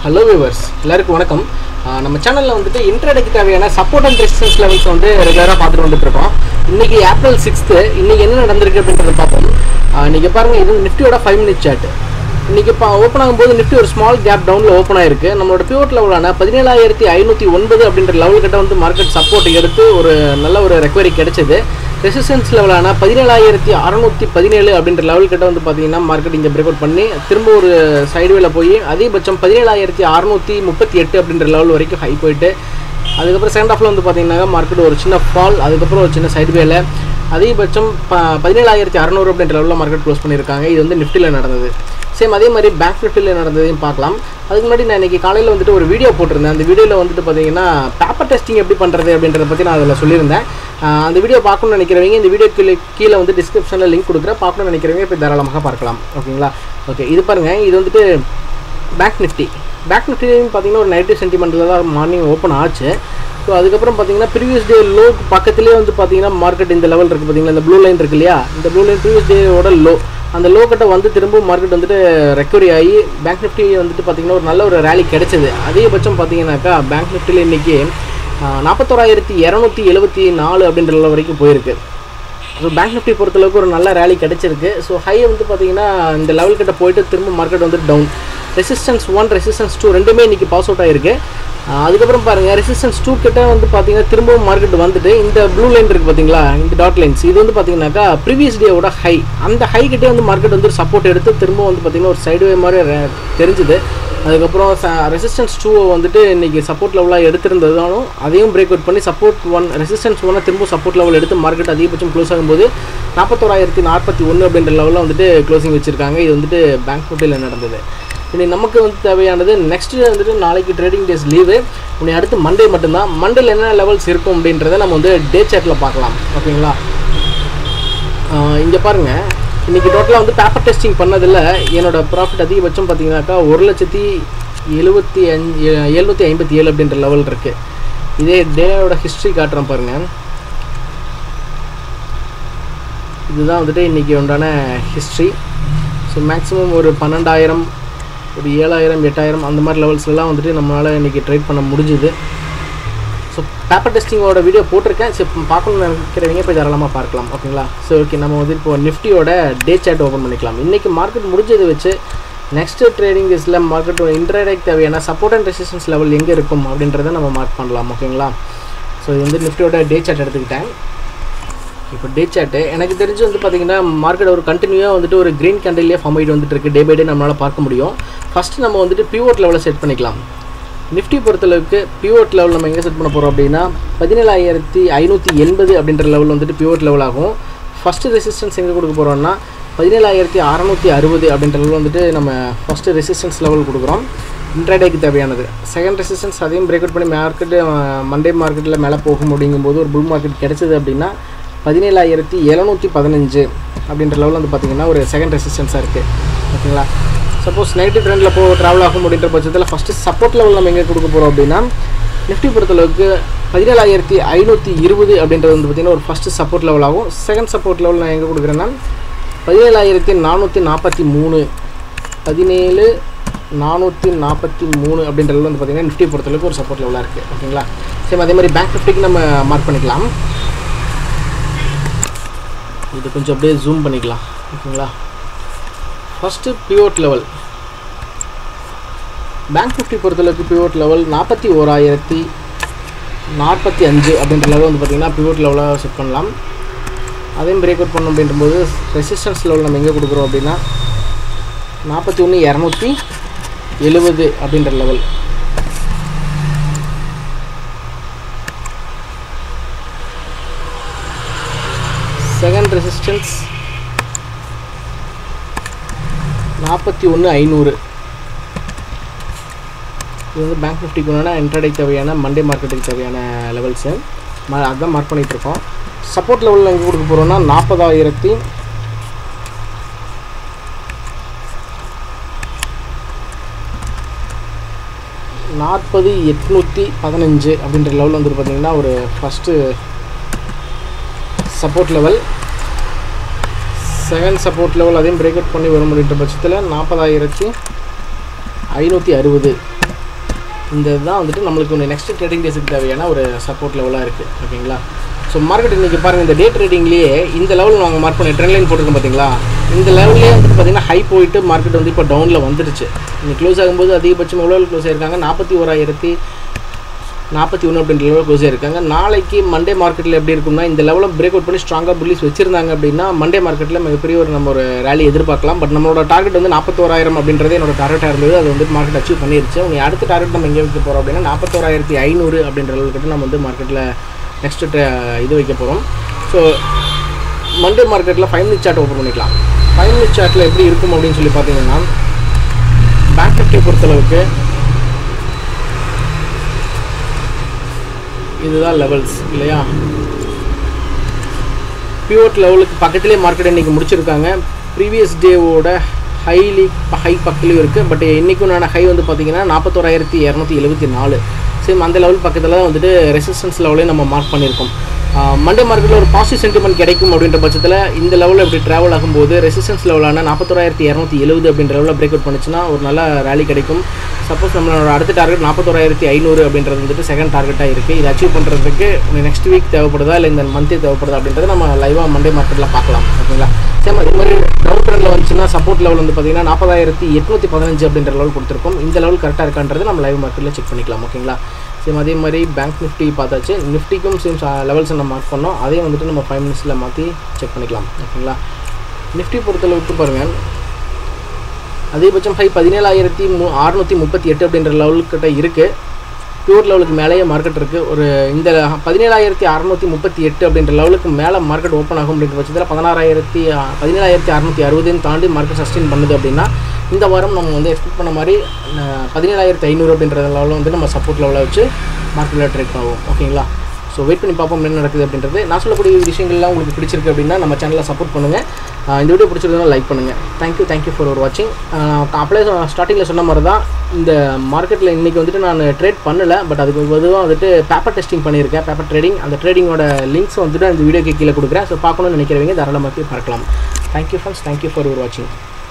hello viewers எல்லாருக்கும் வணக்கம் ஆஹ் நம்ம சேனலில் வந்துட்டு இன்டர்நெட் தேவையான சப்போர்ட் அண்ட் ரெசிஸ்டன்ஸ் லெவல்ஸ் வந்து ரெகுலராக பார்த்துட்டு வந்துட்டு இருக்கோம் இன்னைக்கு ஏப்ரல் சிக்ஸ்த்து இன்னைக்கு என்ன நடந்திருக்கு அப்படின்றத பார்ப்போம் ஆஹ் இன்னைக்கு பாருங்க இது நிஃப்டியோட ஃபைவ் மினிட் சாட் இன்னைக்கு இப்போ ஓப்பன் ஆகும்போது நிஃப்டி ஒரு ஸ்மால் கேப் டவுனில் ஓப்பன் ஆயிருக்கு நம்மளோட பிவோட் லெவலான பதினேழாயிரத்தி ஐநூற்றி ஒன்பது அப்படின்ற லெவல் கிட்ட வந்து மார்க்கெட் சப்போர்ட் எடுத்து ஒரு நல்ல ஒரு ரெக்கவரி கிடைச்சது ரெசிஸ்டன்ஸ் லெவலான பதினேழாயிரத்தி அறநூற்றி பதினேழு அப்படின்ற லெவல் கிட்ட வந்து பார்த்தீங்கன்னா மார்க்கெட் இங்கே பிரேக் அவுட் பண்ணி திரும்ப ஒரு சைடுவேல போய் அதிகபட்சம் பதினேழாயிரத்தி அறநூற்றி முப்பத்தி எட்டு அப்படின்ற லெவல் வரைக்கும் ஹை போயிட்டு அதுக்கப்புறம் செகண்ட் ஹாஃபில் வந்து பார்த்தீங்கன்னா மார்க்கெட் ஒரு சின்ன ஃபால் அதுக்கப்புறம் ஒரு சின்ன சைடுவேல அதிகபட்சம் ப பதினேழாயிரத்தி அறநூறு அப்படின்ற லெவலில் மார்க்கெட் க்ளோஸ் பண்ணியிருக்காங்க இது வந்து நிஃப்டியில் நடந்தது சேம் அதே மாதிரி பேங்க் நிஃப்டியில் நடந்ததையும் பார்க்கலாம் அதுக்கு முன்னாடி நான் இன்றைக்கி காலையில் வந்துட்டு ஒரு வீடியோ போட்டிருந்தேன் அந்த வீடியோவில் வந்துட்டு பார்த்தீங்கன்னா பேப்பர் டெஸ்டிங் எப்படி பண்ணுறது அப்படின்றத பற்றி நான் அதில் சொல்லியிருந்தேன் ஆஹ் அந்த வீடியோ பார்க்கணும்னு நினைக்கிறவங்க இந்த வீடியோ கீழே கீழே வந்து டிஸ்கிரிப்ஷனில் லிங்க் கொடுக்குறேன் பார்க்கணும்னு நினைக்கிறவங்க இப்போ தாராளமாக பார்க்கலாம் ஓகேங்களா ஓகே இது பாருங்கள் இது வந்துட்டு பேங்க் நிஃப்டி பேங்க் நிஃப்டிலையும் பார்த்தீங்கன்னா ஒரு நெகட்டிவ் சென்டிமெண்ட்டில் தான் மார்னிங் ஓப்பன் ஆச்சு ஸோ அதுக்கப்புறம் பார்த்தீங்கன்னா ப்ரீவியஸ் டே லோ பக்கத்துலேயே வந்து பார்த்தீங்கன்னா மார்க்கெட் இந்த லெவல் இருக்குது பார்த்தீங்களா இந்த ப்ளூ லைன் இருக்கு இல்லையா இந்த ப்ளூ லைன் ப்ரீவியஸ் டேவோட லோ அந்த லோ கட்ட வந்து திரும்ப மார்க்கெட் வந்துட்டு ரெக்கவரி ஆகி பேங்க் நிஃப்டி வந்துட்டு பார்த்தீங்கன்னா ஒரு நல்ல ஒரு ரேலி கிடைச்சது அதிகபட்சம் பார்த்தீங்கன்னாக்கா பேங்க் நிஃப்டியில் இன்றைக்கி நாற்பத்தோராயிரத்தி இரநூத்தி எழுபத்தி நாலு அப்படின்ற level வரைக்கும் போயிருக்கு ஸோ பேங்க் நிஃப்டி பொறுத்தளவுக்கு ஒரு நல்ல ரேலி கிடைச்சிருக்கு ஸோ ஹை வந்து பார்த்தீங்கன்னா இந்த லெவல் கிட்ட போயிட்டு திரும்ப மார்க்கெட் வந்து down resistance one resistance two ரெண்டுமே இன்றைக்கி பாஸ் அவுட் ஆயிருக்கு ஆஹ் அதுக்கப்புறம் பாருங்கள் ரெசிஸ்டன்ஸ் டூ கிட்ட வந்து பார்த்தீங்கன்னா திரும்பவும் மார்க்கெட் வந்துட்டு இந்த ப்ளூ லைன் இருக்குது பார்த்தீங்களா இந்த டாட் லைன்ஸ் இது வந்து பார்த்தீங்கன்னாக்கா ப்ரீவியஸ் டேவோட ஹை அந்த ஹை கிட்டே வந்து மார்க்கெட் வந்து சப்போர்ட் எடுத்து திரும்ப வந்து பார்த்தீங்கன்னா ஒரு சைடுவே மாதிரி re- தெரிஞ்சுது அதுக்கப்புறம் ரெசிஸ்டன்ஸ் டூவை வந்துட்டு இன்றைக்கி சப்போர்ட் லெவலாக எடுத்திருந்ததாலும் அதையும் பிரேக் அவுட் பண்ணி சப்போர்ட் ஒன் ரெசிஸ்டன்ஸ் ஒன்னை திரும்ப சப்போர்ட் லெவல் எடுத்து மார்க்கெட் அதிகபட்சம் க்ளோஸ் ஆகும்போது நாற்பத்தோராயிரத்தி நாற்பத்தி ஒன்று அப்படின்ற லெவலில் வந்துட்டு க்ளோசிங் வச்சுருக்காங்க இது வந்துட்டு பேங்க் நிஃப்டியில் நடந்தது இனி நமக்கு வந்து தேவையானது நெக்ஸ்ட் வந்துட்டு நாளைக்கு ட்ரேடிங் டேஸ் லீவு இனி அடுத்து மண்டே மட்டும்தான் மண்டேல என்ன லெவல்ஸ் இருக்கும் அப்படின்றத நம்ம வந்து டே சேட்டில் பார்க்கலாம் ஓகேங்களா இங்கே பாருங்கள் இன்றைக்கி டோட்டலாக வந்து பேப்பர் டெஸ்டிங் பண்ணதில் என்னோட ப்ராஃபிட் அதிகபட்சம் பார்த்தீங்கன்னாக்கா ஒரு லட்சத்தி எழுபத்தி அஞ்சு எழுநூற்றி ஐம்பத்தி ஏழு அப்படின்ற லெவல் இருக்குது இதே டேயோட ஹிஸ்ட்ரி காட்டுறேன் பாருங்கள் இதுதான் வந்துட்டு இன்றைக்கி உண்டான ஹிஸ்ட்ரி ஸோ மேக்ஸிமம் ஒரு பன்னெண்டாயிரம் ஒரு ஏழாயிரம் எட்டாயிரம் அந்த மாதிரி லெவல்ஸ்லாம் வந்துட்டு நம்மளால் இன்றைக்கி ட்ரேட் பண்ண முடிஞ்சுது ஸோ பேப்பர் டெஸ்டிங்கோட வீடியோ போட்டிருக்கேன் சரி பார்க்கணும்னு நினைக்கிறவங்க போய் தாராளமாக பார்க்கலாம் ஓகேங்களா ஸோ ஓகே நம்ம வந்து இப்போ நிஃப்டியோட டே சாட் ஓப்பன் பண்ணிக்கலாம் இன்றைக்கி மார்க்கெட் முடிஞ்சதை வச்சு நெக்ஸ்ட் ட்ரேடிங் டேஸில் மார்க்கெட்டோட இன்டர்டெக்ட் தேவையான சப்போர்ட் அண்ட் ரெசிஸ்டன்ஸ் லெவல் எங்கே இருக்கும் அப்படின்றத நம்ம மார்க் பண்ணலாம் ஓகேங்களா ஸோ இது வந்து நிஃப்டியோட டே சாட் எடுத்துக்கிட்டேன் இப்போ டே சாட்டு எனக்கு தெரிஞ்சு வந்து பார்த்தீங்கன்னா மார்க்கெட் ஒரு கண்டினியூவாக வந்துட்டு ஒரு க்ரீன் கேண்டில்லே ஃபார்ம் ஆகிட்டு வந்துட்டு இருக்கு டே பை டே நம்மளால் பார்க்க முடியும் ஃபஸ்ட்டு நம்ம வந்துட்டு பிவோட் லெவலில் செட் பண்ணிக்கலாம் நிஃப்டி பொறுத்தளவுக்கு பிவோட் லெவல் நம்ம எங்கே செட் பண்ண போகிறோம் அப்படின்னா பதினேழாயிரத்தி ஐநூற்றி எண்பது அப்படின்ற லெவல் வந்துட்டு பிவோட் லெவல் ஆகும் ஃபஸ்ட்டு ரெசிஸ்டன்ஸ் எங்கே கொடுக்க போகிறோம்னா பதினேழாயிரத்தி அறநூற்றி அறுபது அப்படின்ற லெவல் வந்துட்டு நம்ம ஃபஸ்ட்டு ரெசிஸ்டன்ஸ் லெவல் கொடுக்குறோம் இன்ட்ராடேக்கு தேவையானது செகண்ட் ரெசிஸ்டன்ஸ் அதையும் பிரேக் அவுட் பண்ணி மார்க்கெட்டு மண்டே மார்க்கெட்டில் மேலே போகும் அப்படிங்கும்போது ஒரு புல் மார்க்கெட் கிடைச்சது அப்படின்னா பதினேழாயிரத்தி எழுநூற்றி பதினஞ்சு அப்படின்ற லெவலில் வந்து பார்த்தீங்கன்னா ஒரு செகண்ட் ரெசிஸ்டன்ஸாக இருக்குது ஓகேங்களா சப்போஸ் நெகட்டிவ் ட்ரெண்டில் போ ட்ராவல் ஆகும் அப்படின்ற பட்சத்தில் ஃபஸ்ட்டு சப்போர்ட் லெவல் நம்ம எங்கே கொடுக்க போகிறோம் அப்படின்னா நிஃப்டி பொறுத்தளவுக்கு பதினேழாயிரத்தி ஐநூற்றி இருபது அப்படின்றது வந்து பார்த்திங்கன்னா ஒரு ஃபஸ்ட்டு சப்போர்ட் லெவல் ஆகும் செகண்ட் சப்போர்ட் லெவல் நான் எங்கே கொடுக்குறேன்னா பதினேழாயிரத்தி நானூற்றி நாற்பத்தி மூணு பதினேழு நானூற்றி நாற்பத்தி மூணு அப்படின்ற லெவல் வந்து பார்த்திங்கன்னா நிஃப்டி பொறுத்தளவுக்கு ஒரு சப்போர்ட் லெவலாக இருக்குது ஓகேங்களா சரி அதே மாதிரி பேங்க் நிஃப்டிக்கு நம்ம மார்க் பண்ணிக்கலாம் இது கொஞ்சம் அப்படியே ஜூம் பண்ணிக்கலாம் ஓகேங்களா first pivot level bank Nifty பொறுத்தளவுக்கு பிவோட் லெவல் நாற்பத்தி ஓராயிரத்தி நாற்பத்தி அஞ்சு அப்படின்ற லெவல் வந்து பார்த்திங்கன்னா பிவோட் லெவலாக செட் பண்ணலாம் அதையும் பிரேக் அவுட் பண்ணோம் அப்படின்றபோது ரெசிஸ்டன்ஸ் லெவல் நம்ம எங்கே கொடுக்குறோம் அப்படின்னா நாற்பத்தி ஒன்று இரநூத்தி எழுபது அப்படின்ற லெவல் செகண்ட் ரெசிஸ்டன்ஸ் நாற்பத்தி ஒன்று ஐநூறு இது வந்து பேங்க் நிஃப்டிக்கு உண்டான இன்ட்ரடே தேவையான மண்டே மார்க்கெட்டுக்கு தேவையான லெவல்ஸு ம அதுதான் மார்க் பண்ணிகிட்டு இருக்கோம் சப்போர்ட் லெவலில் எங்கே கொடுக்க போகிறோம்னா நாற்பதாயிரத்தி நாற்பது எட்நூற்றி பதினஞ்சு அப்படின்ற லெவல் வந்துட்டு பார்த்தீங்கன்னா ஒரு first support level second support level அதையும் பிரேக் அவுட் பண்ணி வர முடியுன்ற பட்சத்தில் நாற்பதாயிரத்தி ஐநூற்றி அறுபது இந்த இதுதான் வந்துட்டு நம்மளுக்கு நெக்ஸ்ட் ட்ரேடிங் டேஸுக்கு தேவையான ஒரு சப்போர்ட் லெவலாக இருக்குது ஓகேங்களா ஸோ மார்க்கெட் இன்றைக்கி பாருங்கள் இந்த டே ட்ரேடிங்லேயே இந்த லெவல் நாங்கள் மார்க் பண்ணி ட்ரெண்ட் லைன் போட்டிருக்கோம் பார்த்தீங்களா இந்த லெவல்லே வந்துட்டு பார்த்தீங்கன்னா ஹை போயிட்டு மார்க்கெட் வந்து இப்போ டவுனில் வந்துருச்சு இன்னைக்கு க்ளோஸ் ஆகும்போது அதிகபட்சம் எவ்வளோ க்ளோஸ் ஆயிருக்காங்க நாற்பத்தி ஓராயிரத்தி நாற்பத்தி ஒன்று அப்படின்ற லெவலில் க்ளோஸ் ஆயிருக்காங்க நாளைக்கு மண்டே மார்க்கெட்டில் எப்படி இருக்கும்னா இந்த லெவலில் பிரேக் அவுட் பண்ணி ஸ்ட்ராங்காக புள்ளிஸ் வச்சிருந்தாங்க அப்படின்னா மண்டே மார்க்கெட்டில் மிகப்பெரிய ஒரு நம்ம ஒரு ரேலி எதிர்பார்க்கலாம் பட் நம்மளோட டார்கெட் வந்து நாற்பத்தோராயிரம் அப்படின்றது என்னோட டார்கெட்டாக இருந்தது அது வந்து மார்க்கெட் அச்சீவ் பண்ணிருச்சு அவங்க அடுத்த டார்கெட் நம்ம எங்கே வைக்க போகிறோம் அப்படின்னா நாற்பத்தோராயிரத்தி ஐநூறு அப்படின்ற லெவலுக்கு நம்ம வந்து மார்க்கெட்டில் நெக்ஸ்ட் இது வைக்க போகிறோம் ஸோ மண்டே மார்க்கெட்டில் ஃபைவ் மினிட் சார்ட் ஓப்பன் பண்ணிக்கலாம் ஃபைவ் மினிட் சார்ட்டில் எப்படி இருக்கும் அப்படின்னு சொல்லி பார்த்தீங்கன்னா பேங்க் நிஃப்டியை பொறுத்தளவுக்கு இதுதான் லெவல்ஸ் இல்லையா பியூட் லெவலுக்கு பக்கத்துலேயே மார்க்கெட் இன்றைக்கி முடிச்சிருக்காங்க ப்ரீவியஸ் டேவோட ஹைலி ஹை பக்கத்துலேயும் இருக்குது பட் இன்றைக்கும் நான் ஹை வந்து பார்த்தீங்கன்னா நாற்பத்தோராயிரத்தி இரநூத்தி எழுபத்தி நாலு சேம் அந்த லெவல் பக்கத்தில் தான் வந்துட்டு ரெசிஸ்டன்ஸ் லெவலையும் நம்ம மார்க் பண்ணியிருக்கோம் மண்டே மார்க்கெட்டில் ஒரு பாசிட்டிவ் சென்டிமெண்ட் கிடைக்கும் அப்படின்ற பட்சத்தில் இந்த லெவலில் இப்படி ட்ராவல் ஆகும்போது ரெசிஸ்டன்ஸ் லெவலான நாற்பத்தோராயிரத்தி இரநூத்தி எழுபது அப்படின்ற லெவலில் பிரேக் அவுட் பண்ணுச்சுன்னா ஒரு நல்ல ரேலி கிடைக்கும் சப்போஸ் நம்மளோட அடுத்த டார்கெட் நாற்பத்தோராயிரத்தி ஐநூறு அப்படின்றது வந்துட்டு செகண்ட் டார்கெட்டாக இருக்குது இதை அச்சீவ் பண்ணுறதுக்கு நெக்ஸ்ட் வீக் தேவைப்படுதா இல்லை இந்த மந்த்தே தேவைப்படுதா அப்படின்றத நம்ம லைவாக மண்டே மார்க்கெட்டில் பார்க்கலாம் ஓகேங்களா சேம் அதே மாதிரி டவுன் ட்ரெண்டில் வந்துச்சுன்னா சப்போர்ட் லெவல் வந்து பார்த்தீங்கன்னா நாற்பதாயிரத்தி எட்நூற்றி பதினஞ்சு அப்படின்ற லெவல் கொடுத்துருக்கோம் இந்த லெவல் கரெக்டாக இருக்கான்றது நம்ம லைவ் மார்க்கெட்டில் செக் பண்ணிக்கலாம் ஓகேங்களா சேம் அதே மாதிரி பேங்க் நிஃப்டி பார்த்தாச்சு நிஃப்டிக்கும் சேம் லெவல்ஸ் நம்ம மார்க் பண்ணோம் அதையும் வந்துட்டு நம்ம ஃபைவ் மினிட்ஸில் மாற்றி செக் பண்ணிக்கலாம் ஓகேங்களா நிஃப்டி பொறுத்தளவுக்கு பாருங்கள் அதிகபட்சம் ஃபைவ் பதினேழாயிரத்தி மு அறுநூற்றி முப்பத்தி எட்டு அப்படின்ற லெவலுக்கிட்ட இருக்குது பியூர் லெவலுக்கு மேலேயே மார்க்கெட் இருக்குது ஒரு இந்த பதினேழாயிரத்தி அறநூற்றி முப்பத்தி எட்டு அப்படின்ற லெவலுக்கு மேலே மார்க்கெட் ஓப்பன் ஆகும் அப்படின்ற பட்சத்தில் பதினாறாயிரத்தி பதினேழாயிரத்தி அறநூற்றி அறுபதுன்னு தாண்டி மார்க்கெட் சஸ்டெயின் பண்ணுது அப்படின்னா இந்த வாரம் நம்ம வந்து எக்ஸ்பெக்ட் பண்ண மாதிரி பதினேழாயிரத்தி ஐநூறு அப்படின்ற லெவலில் வந்து நம்ம சப்போர்ட் லெவலில் வச்சு மார்க்கெட்டில் ட்ரேட் பண்ணுவோம் ஓகேங்களா ஸோ வெயிட் பண்ணி பார்ப்போம் என்ன நடக்குது அப்படின்றது நான் சொல்லக்கூடிய விஷயங்கள்லாம் உங்களுக்கு பிடிச்சிருக்கு அப்படின்னா நம்ம சேனலை சப்போர்ட் பண்ணுங்கள் இந்த வீடியோ பிடிச்சிருந்தா லைக் பண்ணுங்கள் தேங்க்யூ தேங்க்யூ ஃபார் ஒரு வாட்சிங் அப்படியே ஸ்டார்டிங்கில் சொன்ன மாதிரி தான் இந்த மார்க்கெட்டில் இன்றைக்கி வந்துட்டு நான் ட்ரேட் பண்ணலை பட் அதுக்கு பொதுவாக வந்துட்டு பேப்பர் டெஸ்டிங் பண்ணியிருக்கேன் பேப்பர் ட்ரேடிங் அந்த ட்ரேடிங்கோட லிங்க்ஸ் வந்துட்டு அந்த வீடியோக்கு கீழே கொடுக்குறேன் ஸோ பார்க்கணும்னு நினைக்கிறவங்க தாராளமாக பார்க்கலாம் தேங்க்யூ ஃப்ரெண்ட்ஸ் தேங்க்யூ ஃபார் ஒரு வாட்சிங்